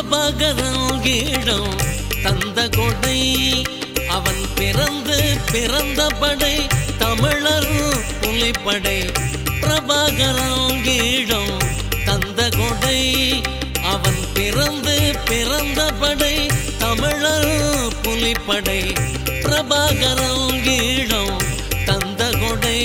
பிரபாகரன் ஈழம் தந்த கொடை அவன் பிறந்து பிறந்த படை தமிழர் புலிப்படை பிரபாகரன் ஈழம் தந்த கொடை அவன் பிறந்து பிறந்த படை தமிழர் புலிப்படை பிரபாகரன் ஈழம் தந்த கொடை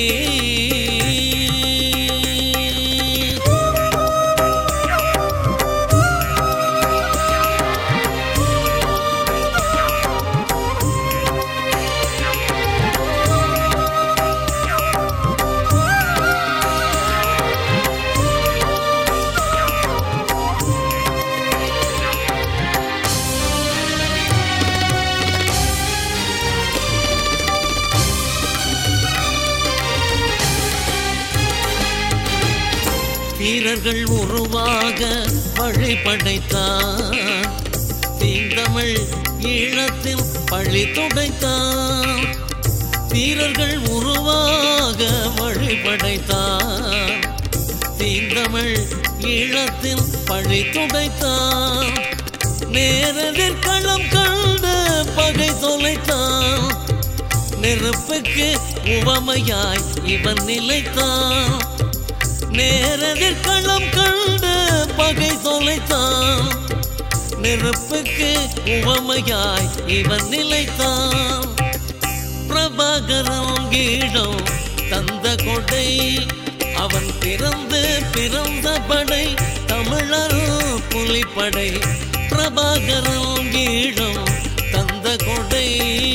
வீரர்கள் உருவாக வழி படைத்தான் தீந்தமிழ் ஈழத்தில் பழி துடைத்தான் வீரர்கள் உருவாக வழி படைத்தான் தீந்தமிழ் ஈழத்தில் பழி துடைத்தான் நேரதிர் களம் கண்டு பகை தொலைத்தான் நெருப்புக்கு உவமையாய் இவன் நிலைத்தான் நேரதிர் களம் கண்டு பகை தொலைத்தான் நெருப்புக்கு உவமையாய் இவன் நிலைத்தான் பிரபாகரம் கீழம் தந்த கொடை அவன் பிறந்து பிறந்த படை தமிழர் புலிப்படை பிரபாகரம் கீழம் தந்த கொடை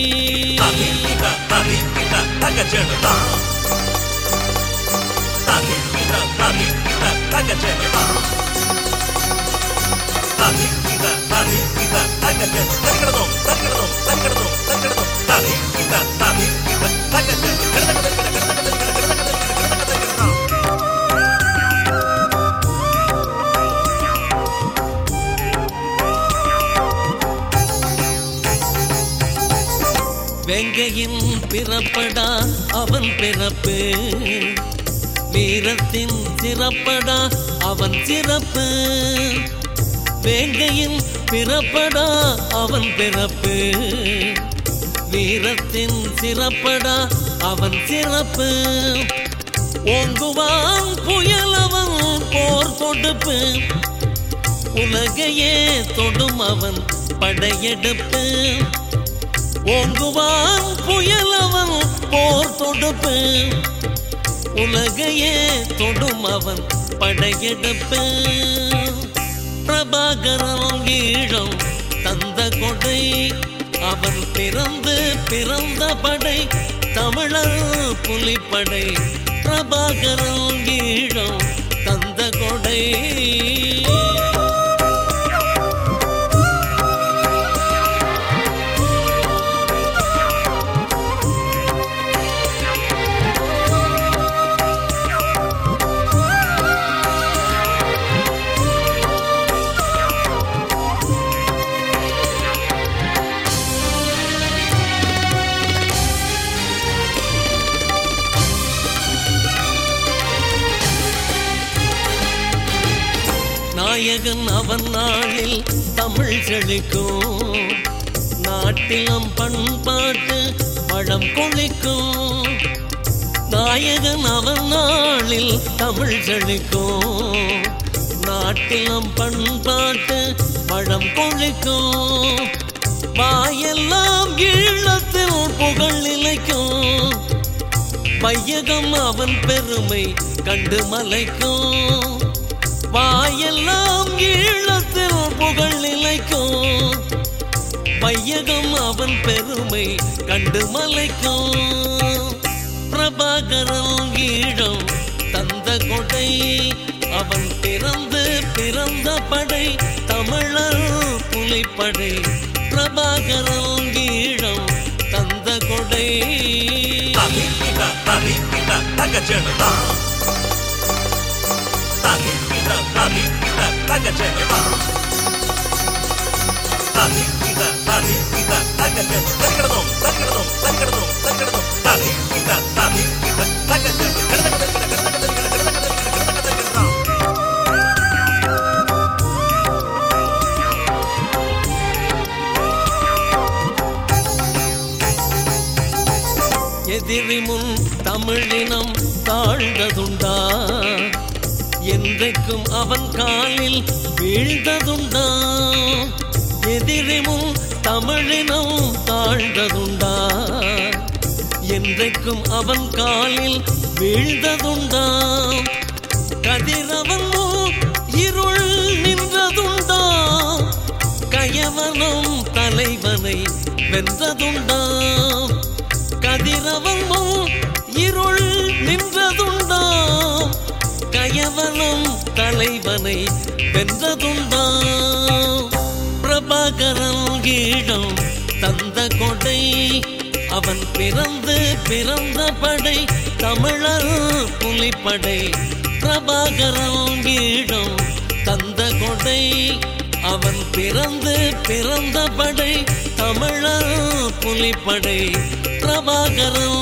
வெங்கையின் பிறப்படா அவன் பிறப்பு வீரத்தின் சிறப்படா அவன் சிறப்பு வேங்கையின் பிறப்படா அவன் பிறப்பு வீரத்தின் சிறப்படா அவன் சிறப்பு ஓங்குவான் புயலவன் போர் தொடுப்பு உலகையே தொடும் அவன் படையெடுப்பு ஓங்குவான் புயலவன் போர் தொடுப்பு உலகையே தொடும் அவன் படையெடுப்பு பிரபாகரன் ஈழம் தந்த கொடை அவன் பிறந்து பிறந்த படை தமிழர் புலிப்படை பிரபாகரன் ஈழம் தந்த கொடை நாயகன் அவன் நாளில் தமிழ் செழிக்கும் நாட்டிலம் பண்பாட்டு வளம் கொழிக்கும் நாயகன் அவன் நாளில் தமிழ் செழிக்கும் நாட்டிலம் பண்பாட்டு வளம் கொழிக்கும் வாயெல்லாம் ஈழத்தில் புகழ் நிலைக்கும் வையகம் அவன் பெருமை கண்டு மலைக்கும் வாயெல்லாம் ஈழத்தில் புகழ் நிலைக்கும் வையகம் அவன் பெருமை கண்டு மலைக்கும் பிரபாகரன் ஈழம் தந்த கொடை அவன் பிறந்து பிறந்த படை தமிழர் புலிப்படை பிரபாகரன் ஈழம் தந்த கொடை எதிரி முன் தமிழினம் தாழ்ந்ததுண்டா என்றைக்கும் அவன் காலில் வீழ்ந்ததுண்டா எதிரி முன் தமிழினம் தாழ்ந்ததுண்டா என்றைக்கும் அவன் காலில் வீழ்ந்ததுண்டா கதிரவன் முன் இருள் நின்றதுண்டா கயவனும் தலைவனை வென்றதுண்டா கதிரவன் முன் இருள் நின்றதுண்டா கயவனும் தலைவனை வென்றதுண்டா பிரபாகரன் ஈழம் தந்த கொடை அவன் பிறந்து பிறந்த படை தமிழர் புலிப்படை பிரபாகரன் ஈழம் தந்த கொடை அவன் பிறந்து பிறந்த படை தமிழர் புலிப்படை பிரபாகரன்